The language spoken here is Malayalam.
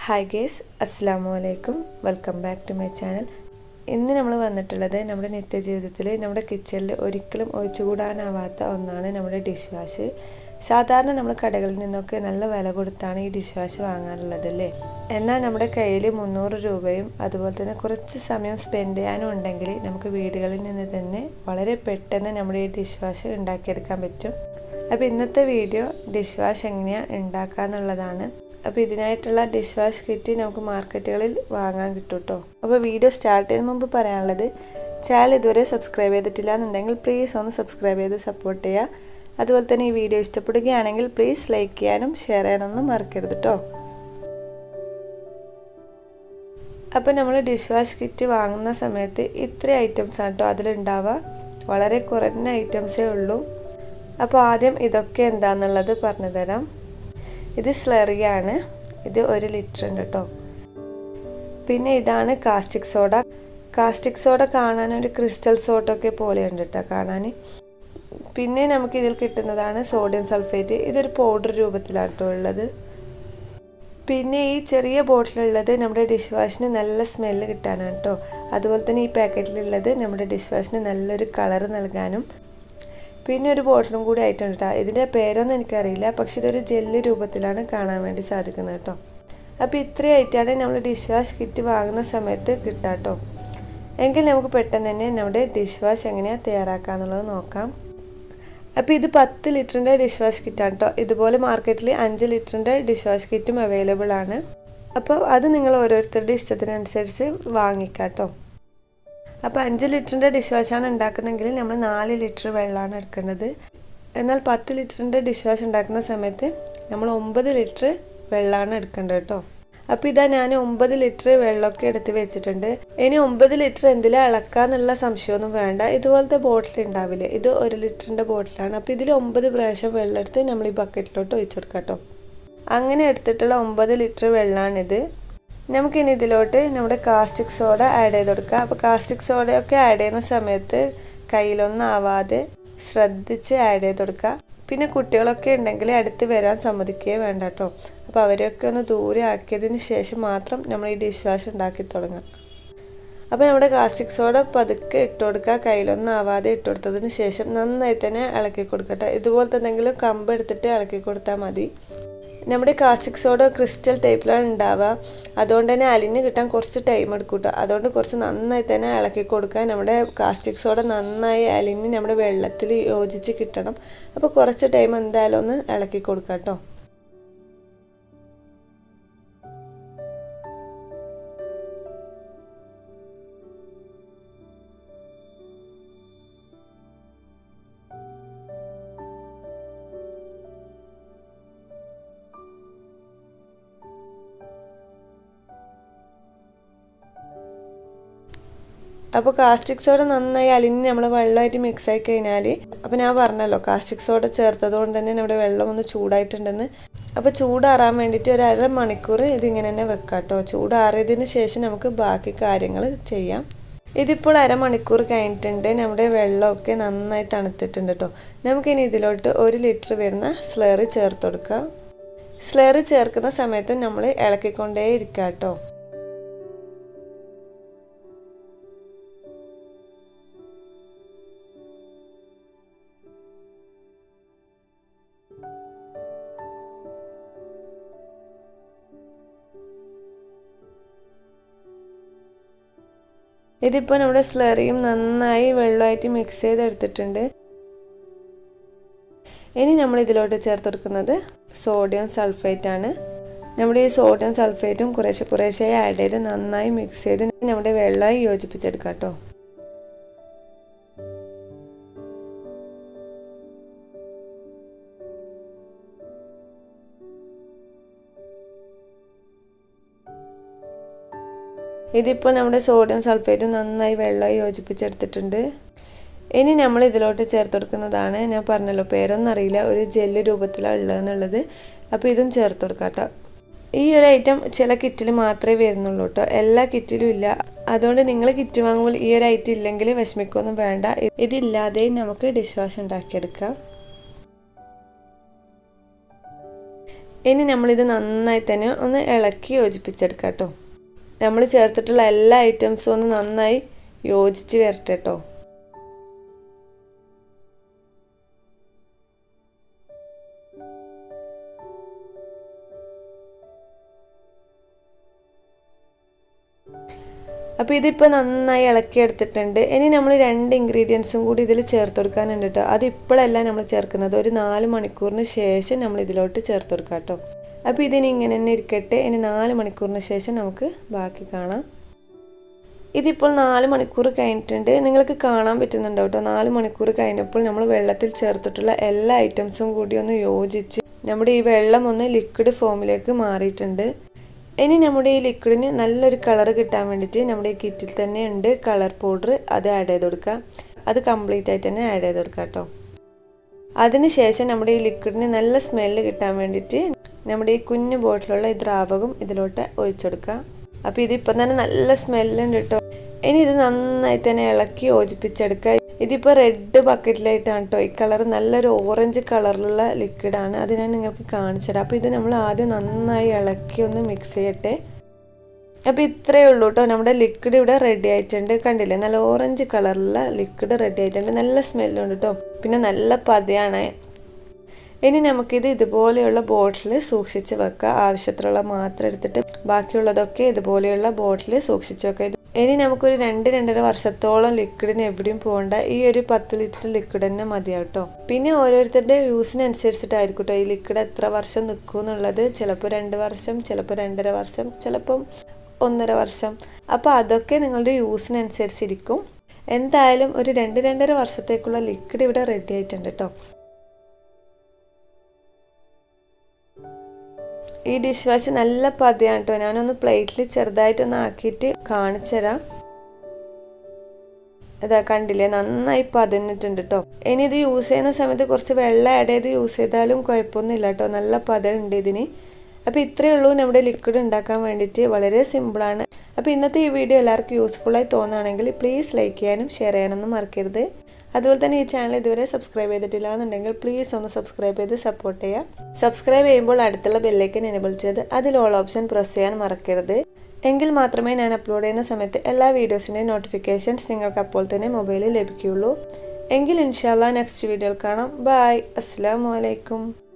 ഹായ് ഗേസ് അസ്സാം വലൈക്കും welcome back to my channel ഇന്ന് നമ്മൾ വന്നിട്ടുള്ളത് നമ്മുടെ നിത്യജീവിതത്തിൽ നമ്മുടെ കിച്ചണിൽ ഒരിക്കലും ഒഴിച്ചുകൂടാനാവാത്ത ഒന്നാണ് നമ്മുടെ ഡിഷ് വാഷ് സാധാരണ നമ്മൾ കടകളിൽ നിന്നൊക്കെ നല്ല വില കൊടുത്താണ് ഈ ഡിഷ് വാഷ് വാങ്ങാറുള്ളത് അല്ലേ എന്നാൽ നമ്മുടെ കയ്യിൽ മുന്നൂറ് രൂപയും അതുപോലെ തന്നെ കുറച്ച് സമയം സ്പെൻഡ് ചെയ്യാനും ഉണ്ടെങ്കിൽ നമുക്ക് വീടുകളിൽ നിന്ന് തന്നെ വളരെ പെട്ടെന്ന് നമ്മുടെ ഈ ഡിഷ് വാഷ് ഉണ്ടാക്കിയെടുക്കാൻ പറ്റും അപ്പോൾ ഇന്നത്തെ വീഡിയോ ഡിഷ് വാഷ് എങ്ങനെയാണ് ഉണ്ടാക്കുക എന്നുള്ളതാണ് അപ്പോൾ ഇതിനായിട്ടുള്ള ഡിഷ് വാഷ് കിറ്റ് നമുക്ക് മാർക്കറ്റുകളിൽ വാങ്ങാൻ കിട്ടും കേട്ടോ അപ്പോൾ വീഡിയോ സ്റ്റാർട്ട് ചെയ്യുന്ന മുമ്പ് പറയാനുള്ളത് ചാനൽ ഇതുവരെ സബ്സ്ക്രൈബ് ചെയ്തിട്ടില്ല എന്നുണ്ടെങ്കിൽ പ്ലീസ് ഒന്ന് സബ്സ്ക്രൈബ് ചെയ്ത് സപ്പോർട്ട് ചെയ്യുക അതുപോലെ തന്നെ ഈ വീഡിയോ ഇഷ്ടപ്പെടുകയാണെങ്കിൽ പ്ലീസ് ലൈക്ക് ചെയ്യാനും ഷെയർ ചെയ്യാനൊന്നും മറക്കരുത് കേട്ടോ അപ്പോൾ നമ്മൾ ഡിഷ് വാഷ് കിറ്റ് വാങ്ങുന്ന സമയത്ത് ഇത്ര ഐറ്റംസ് ആണ് കേട്ടോ അതിലുണ്ടാവുക വളരെ കുറഞ്ഞ ഐറ്റംസേ ഉള്ളൂ അപ്പോൾ ആദ്യം ഇതൊക്കെ എന്താണെന്നുള്ളത് പറഞ്ഞു തരാം ഇത് സ്ലറിയാണ് ഇത് ഒരു ലിറ്റർ ഉണ്ട് കേട്ടോ പിന്നെ ഇതാണ് കാസ്റ്റിക് സോഡ കാസ്റ്റിക് സോഡ കാണാൻ ഒരു ക്രിസ്റ്റൽ സോട്ടൊക്കെ പോലെയുണ്ട് കേട്ടോ കാണാൻ പിന്നെ നമുക്ക് ഇതിൽ കിട്ടുന്നതാണ് സോഡിയം സൾഫേറ്റ് ഇതൊരു പൗഡർ രൂപത്തിലാണ് കേട്ടോ ഉള്ളത് പിന്നെ ഈ ചെറിയ ബോട്ടിലുള്ളത് നമ്മുടെ ഡിഷ് വാഷിന് നല്ല സ്മെല്ല് കിട്ടാനാണ് കേട്ടോ അതുപോലെ തന്നെ ഈ പാക്കറ്റിലുള്ളത് നമ്മുടെ ഡിഷ് വാഷിന് നല്ലൊരു കളർ നൽകാനും പിന്നെ ഒരു ബോട്ടിലും കൂടി ആയിട്ടുണ്ട് കേട്ടോ ഇതിൻ്റെ പേരൊന്നും എനിക്കറിയില്ല പക്ഷെ ഇതൊരു ജെല്ല് രൂപത്തിലാണ് കാണാൻ വേണ്ടി സാധിക്കുന്നത് കേട്ടോ അപ്പോൾ ഇത്രയായിട്ടാണ് നമ്മൾ ഡിഷ് വാഷ് കിറ്റ് വാങ്ങുന്ന സമയത്ത് കിട്ടുക കേട്ടോ എങ്കിൽ നമുക്ക് പെട്ടെന്ന് തന്നെ നമ്മുടെ ഡിഷ് വാഷ് എങ്ങനെയാണ് തയ്യാറാക്കുക എന്നുള്ളത് നോക്കാം അപ്പോൾ ഇത് പത്ത് ലിറ്ററിൻ്റെ ഡിഷ് വാഷ് കിറ്റാണ് കേട്ടോ ഇതുപോലെ മാർക്കറ്റിൽ അഞ്ച് ലിറ്ററിൻ്റെ ഡിഷ് വാഷ് കിറ്റും അവൈലബിൾ ആണ് അപ്പോൾ അത് നിങ്ങൾ ഓരോരുത്തരുടെ ഇഷ്ടത്തിനനുസരിച്ച് വാങ്ങിക്കാം കേട്ടോ അപ്പോൾ അഞ്ച് ലിറ്ററിൻ്റെ ഡിഷ് വാഷാണ് ഉണ്ടാക്കുന്നതെങ്കിൽ നമ്മൾ നാല് ലിറ്റർ വെള്ളമാണ് എടുക്കേണ്ടത് എന്നാൽ പത്ത് ലിറ്ററിൻ്റെ ഡിഷ് വാഷ് ഉണ്ടാക്കുന്ന സമയത്ത് നമ്മൾ ഒമ്പത് ലിറ്റർ വെള്ളമാണ് എടുക്കേണ്ടത് കേട്ടോ അപ്പോൾ ഇതാ ഞാൻ ഒമ്പത് ലിറ്റർ വെള്ളമൊക്കെ എടുത്ത് വെച്ചിട്ടുണ്ട് ഇനി ഒമ്പത് ലിറ്റർ എന്തിലും അളക്കാന്നുള്ള സംശയമൊന്നും വേണ്ട ഇതുപോലത്തെ ബോട്ടിൽ ഉണ്ടാവില്ലേ ഇത് ഒരു ലിറ്ററിൻ്റെ ബോട്ടിലാണ് അപ്പോൾ ഇതിൽ ഒമ്പത് പ്രാവശ്യം വെള്ളം എടുത്ത് നമ്മൾ ഈ ബക്കറ്റിലോട്ട് ഒഴിച്ചു കൊടുക്കാം കേട്ടോ അങ്ങനെ എടുത്തിട്ടുള്ള ഒമ്പത് ലിറ്റർ വെള്ളമാണിത് നമുക്കിനി ഇതിലോട്ട് നമ്മുടെ കാസ്റ്റിക് സോഡ ആഡ് ചെയ്ത് കൊടുക്കുക അപ്പോൾ കാസ്റ്റിക് സോഡയൊക്കെ ആഡ് ചെയ്യുന്ന സമയത്ത് കയ്യിലൊന്നും ആവാതെ ശ്രദ്ധിച്ച് ആഡ് ചെയ്ത് കൊടുക്കുക പിന്നെ കുട്ടികളൊക്കെ ഉണ്ടെങ്കിൽ അടുത്ത് വരാൻ സമ്മതിക്കുകയും വേണ്ട കേട്ടോ അപ്പോൾ അവരെയൊക്കെ ഒന്ന് ദൂരെ ആക്കിയതിന് ശേഷം മാത്രം നമ്മൾ ഈ ഡിഷ് വാഷ് ഉണ്ടാക്കി തുടങ്ങാം അപ്പോൾ നമ്മുടെ കാസ്റ്റിക് സോഡ പതുക്കെ ഇട്ട് കൊടുക്കുക കയ്യിലൊന്നും ആവാതെ ഇട്ട് കൊടുത്തതിന് ശേഷം നന്നായി തന്നെ ഇളക്കി കൊടുക്കട്ടെ ഇതുപോലത്തെ എന്തെങ്കിലും കമ്പ് എടുത്തിട്ട് ഇളക്കി കൊടുത്താൽ മതി നമ്മുടെ കാസ്റ്റിക് സോഡ ക്രിസ്റ്റൽ ടൈപ്പിലാണ് ഉണ്ടാവുക അതുകൊണ്ട് തന്നെ അലിഞ്ഞ് കിട്ടാൻ കുറച്ച് ടൈം എടുക്കും കേട്ടോ അതുകൊണ്ട് കുറച്ച് നന്നായി തന്നെ ഇളക്കി കൊടുക്കുക നമ്മുടെ കാസ്റ്റിക് സോഡ നന്നായി അലിഞ്ഞ് നമ്മുടെ വെള്ളത്തിൽ യോജിച്ച് കിട്ടണം അപ്പോൾ കുറച്ച് ടൈം എന്തായാലും ഒന്ന് ഇളക്കി കൊടുക്കുക കേട്ടോ അപ്പോൾ കാസ്റ്റിക് സോഡ നന്നായി അലിഞ്ഞ് നമ്മൾ വെള്ളമായിട്ട് മിക്സ് ആയി കഴിഞ്ഞാൽ അപ്പോൾ ഞാൻ പറഞ്ഞല്ലോ കാസ്റ്റിക് സോഡ ചേർത്തത് കൊണ്ട് തന്നെ നമ്മുടെ വെള്ളം ഒന്ന് ചൂടായിട്ടുണ്ടെന്ന് അപ്പോൾ ചൂടാറാൻ വേണ്ടിയിട്ട് ഒരു അര മണിക്കൂർ ഇതിങ്ങനെ തന്നെ വെക്കാം കേട്ടോ ചൂടാറിയതിന് ശേഷം നമുക്ക് ബാക്കി കാര്യങ്ങൾ ചെയ്യാം ഇതിപ്പോൾ അരമണിക്കൂർ കഴിഞ്ഞിട്ടുണ്ട് നമ്മുടെ വെള്ളമൊക്കെ നന്നായി തണുത്തിട്ടുണ്ട് കേട്ടോ നമുക്കിനി ഇതിലോട്ട് ഒരു ലിറ്റർ വരുന്ന സ്ലറി ചേർത്ത് കൊടുക്കാം സ്ലറി ചേർക്കുന്ന സമയത്തും നമ്മൾ ഇളക്കിക്കൊണ്ടേ ഇരിക്കാം കേട്ടോ ഇതിപ്പോൾ നമ്മുടെ സ്ലറിയും നന്നായി വെള്ളമായിട്ട് മിക്സ് ചെയ്തെടുത്തിട്ടുണ്ട് ഇനി നമ്മൾ ഇതിലോട്ട് ചേർത്ത് കൊടുക്കുന്നത് സോഡിയം സൾഫേറ്റ് ആണ് നമ്മുടെ ഈ സോഡിയം സൾഫേറ്റും കുറേശ്ശെ കുറേശ്ശെ ആഡ് ചെയ്ത് നന്നായി മിക്സ് ചെയ്ത് നമ്മുടെ വെള്ളമായി യോജിപ്പിച്ചെടുക്കാം കേട്ടോ ഇതിപ്പോൾ നമ്മുടെ സോഡിയം സൾഫേറ്റ് നന്നായി വെള്ളമായി യോജിപ്പിച്ചെടുത്തിട്ടുണ്ട് ഇനി നമ്മൾ ഇതിലോട്ട് ചേർത്ത് കൊടുക്കുന്നതാണ് ഞാൻ പറഞ്ഞല്ലോ പേരൊന്നും അറിയില്ല ഒരു ജെല്ല് രൂപത്തിലാണ് ഉള്ളതെന്നുള്ളത് അപ്പോൾ ഇതും ചേർത്ത് കൊടുക്കാം കേട്ടോ ഈ ഒരു ഐറ്റം ചില കിറ്റിൽ മാത്രമേ വരുന്നുള്ളൂ കേട്ടോ എല്ലാ കിറ്റിലും ഇല്ല അതുകൊണ്ട് നിങ്ങൾ കിറ്റ് വാങ്ങുമ്പോൾ ഈ ഒരു ഐറ്റം ഇല്ലെങ്കിൽ വിഷമിക്കൊന്നും വേണ്ട ഇതില്ലാതെയും നമുക്ക് ഡിഷ് വാഷ് ഉണ്ടാക്കിയെടുക്കാം ഇനി നമ്മളിത് നന്നായി തന്നെ ഒന്ന് ഇളക്കി യോജിപ്പിച്ചെടുക്കാം കേട്ടോ നമ്മൾ ചേർത്തിട്ടുള്ള എല്ലാ ഐറ്റംസും ഒന്ന് നന്നായി യോജിച്ച് വരട്ടെ കേട്ടോ അപ്പോൾ ഇതിപ്പോൾ നന്നായി ഇളക്കി എടുത്തിട്ടുണ്ട് ഇനി നമ്മൾ രണ്ട് ഇൻഗ്രീഡിയൻസും കൂടി ഇതിൽ ചേർത്ത് കൊടുക്കാനുണ്ട് കേട്ടോ അത് ഇപ്പോഴല്ല നമ്മൾ ചേർക്കുന്നത് ഒരു നാല് മണിക്കൂറിന് ശേഷം നമ്മൾ ഇതിലോട്ട് ചേർത്ത് കൊടുക്കാം കേട്ടോ അപ്പോൾ ഇതിനി ഇങ്ങനെ തന്നെ ഇരിക്കട്ടെ ഇനി നാല് മണിക്കൂറിന് ശേഷം നമുക്ക് ബാക്കി കാണാം ഇതിപ്പോൾ നാല് മണിക്കൂർ കഴിഞ്ഞിട്ടുണ്ട് നിങ്ങൾക്ക് കാണാൻ പറ്റുന്നുണ്ടോ കേട്ടോ നാല് മണിക്കൂർ കഴിഞ്ഞപ്പോൾ നമ്മൾ വെള്ളത്തിൽ ചേർത്തിട്ടുള്ള എല്ലാ ഐറ്റംസും കൂടി ഒന്ന് യോജിച്ച് നമ്മുടെ ഈ വെള്ളം ഒന്ന് ലിക്വിഡ് ഫോമിലേക്ക് മാറിയിട്ടുണ്ട് ഇനി നമ്മുടെ ഈ ലിക്വിഡിന് നല്ലൊരു കളർ കിട്ടാൻ വേണ്ടിയിട്ട് നമ്മുടെ ഈ കിറ്റിൽ തന്നെ ഉണ്ട് കളർ പൗഡർ അത് ആഡ് ചെയ്ത് കൊടുക്കുക അത് കംപ്ലീറ്റ് ആയിട്ട് തന്നെ ആഡ് ചെയ്ത് കൊടുക്കുക കേട്ടോ അതിനുശേഷം നമ്മുടെ ഈ ലിക്വിഡിന് നല്ല സ്മെല്ല് കിട്ടാൻ വേണ്ടിയിട്ട് നമ്മുടെ ഈ കുഞ്ഞു ബോട്ടിലുള്ള ഈ ദ്രാവകം ഇതിലോട്ട് ഒഴിച്ചെടുക്കുക അപ്പോൾ ഇതിപ്പോൾ തന്നെ നല്ല സ്മെല്ലുണ്ട് കേട്ടോ ഇനി ഇത് നന്നായി തന്നെ ഇളക്കി യോജിപ്പിച്ചെടുക്കുക ഇതിപ്പോൾ റെഡ് ബക്കറ്റിലായിട്ടാണ് കേട്ടോ ഈ കളർ നല്ലൊരു ഓറഞ്ച് കളറിലുള്ള ലിക്വിഡാണ് അത് ഞാൻ നിങ്ങൾക്ക് കാണിച്ചു തരാം അപ്പോൾ ഇത് നമ്മൾ ആദ്യം നന്നായി ഇളക്കി ഒന്ന് മിക്സ് ചെയ്യട്ടെ അപ്പോൾ ഇത്രയേ ഉള്ളൂ കേട്ടോ നമ്മുടെ ലിക്വിഡ് ഇവിടെ റെഡി ആയിട്ടുണ്ട് കണ്ടില്ലേ നല്ല ഓറഞ്ച് കളറിലുള്ള ലിക്വിഡ് റെഡി ആയിട്ടുണ്ട് നല്ല സ്മെല്ലുണ്ട് കേട്ടോ പിന്നെ നല്ല പതയാണ് ഇനി നമുക്കിത് ഇതുപോലെയുള്ള ബോട്ടിൽ സൂക്ഷിച്ച് വെക്കുക ആവശ്യത്തിലുള്ള മാത്രം എടുത്തിട്ട് ബാക്കിയുള്ളതൊക്കെ ഇതുപോലെയുള്ള ബോട്ടിൽ സൂക്ഷിച്ച് വെക്കുക ഇനി നമുക്കൊരു രണ്ട് രണ്ടര വർഷത്തോളം ലിക്വിഡിന് എവിടെയും പോകണ്ട ഈ ഒരു പത്ത് ലിറ്റർ ലിക്വിഡ് തന്നെ മതിയാട്ടോ പിന്നെ ഓരോരുത്തരുടെ യൂസിനനുസരിച്ചിട്ടായിരിക്കും കേട്ടോ ഈ ലിക്വിഡ് എത്ര വർഷം നിൽക്കും എന്നുള്ളത് ചിലപ്പോൾ രണ്ട് വർഷം ചിലപ്പോൾ രണ്ടര വർഷം ചിലപ്പം ഒന്നര വർഷം അപ്പോൾ അതൊക്കെ നിങ്ങളുടെ യൂസിനനുസരിച്ചിരിക്കും എന്തായാലും ഒരു രണ്ട് രണ്ടര വർഷത്തേക്കുള്ള ലിക്വിഡ് ഇവിടെ റെഡി ആയിട്ടുണ്ട് കേട്ടോ ഈ ഡിഷ് വാഷ് നല്ല പതയാണ് കേട്ടോ ഞാനൊന്ന് പ്ലേറ്റിൽ ചെറുതായിട്ടൊന്ന് ആക്കിയിട്ട് കാണിച്ചു തരാം ഇതാ കണ്ടില്ലേ നന്നായി പതഞ്ഞിട്ടുണ്ട് കേട്ടോ ഇനി ഇത് യൂസ് ചെയ്യുന്ന സമയത്ത് കുറച്ച് വെള്ളം ആഡ് ചെയ്ത് യൂസ് ചെയ്താലും കുഴപ്പമൊന്നുമില്ല കേട്ടോ നല്ല പതം ഉണ്ട് ഇതിന് അപ്പോൾ ഇത്രയേ ഉള്ളൂ നമ്മുടെ ലിക്വിഡ് ഉണ്ടാക്കാൻ വേണ്ടിയിട്ട് വളരെ സിമ്പിളാണ് അപ്പോൾ ഇന്നത്തെ ഈ വീഡിയോ എല്ലാവർക്കും യൂസ്ഫുള്ളായി തോന്നുകയാണെങ്കിൽ പ്ലീസ് ലൈക്ക് ചെയ്യാനും ഷെയർ ചെയ്യാനൊന്നും മറക്കരുത് അതുപോലെ തന്നെ ഈ ചാനൽ ഇതുവരെ സബ്സ്ക്രൈബ് ചെയ്തിട്ടില്ല എന്നുണ്ടെങ്കിൽ പ്ലീസ് ഒന്ന് സബ്സ്ക്രൈബ് ചെയ്ത് സപ്പോർട്ട് ചെയ്യുക സബ്സ്ക്രൈബ് ചെയ്യുമ്പോൾ അടുത്തുള്ള ബെല്ലേക്കൻ എനേബിൾ ചെയ്ത് അതിൽ ഓൾ ഓപ്ഷൻ പ്രസ് ചെയ്യാൻ മറക്കരുത് എങ്കിൽ മാത്രമേ ഞാൻ അപ്ലോഡ് ചെയ്യുന്ന സമയത്ത് എല്ലാ വീഡിയോസിൻ്റെയും നോട്ടിഫിക്കേഷൻസ് നിങ്ങൾക്ക് അപ്പോൾ തന്നെ മൊബൈലിൽ ലഭിക്കുകയുള്ളൂ എങ്കിൽ ഇൻഷാല്ല നെക്സ്റ്റ് വീഡിയോയിൽ കാണാം ബായ് അസ്സാം വലൈക്കും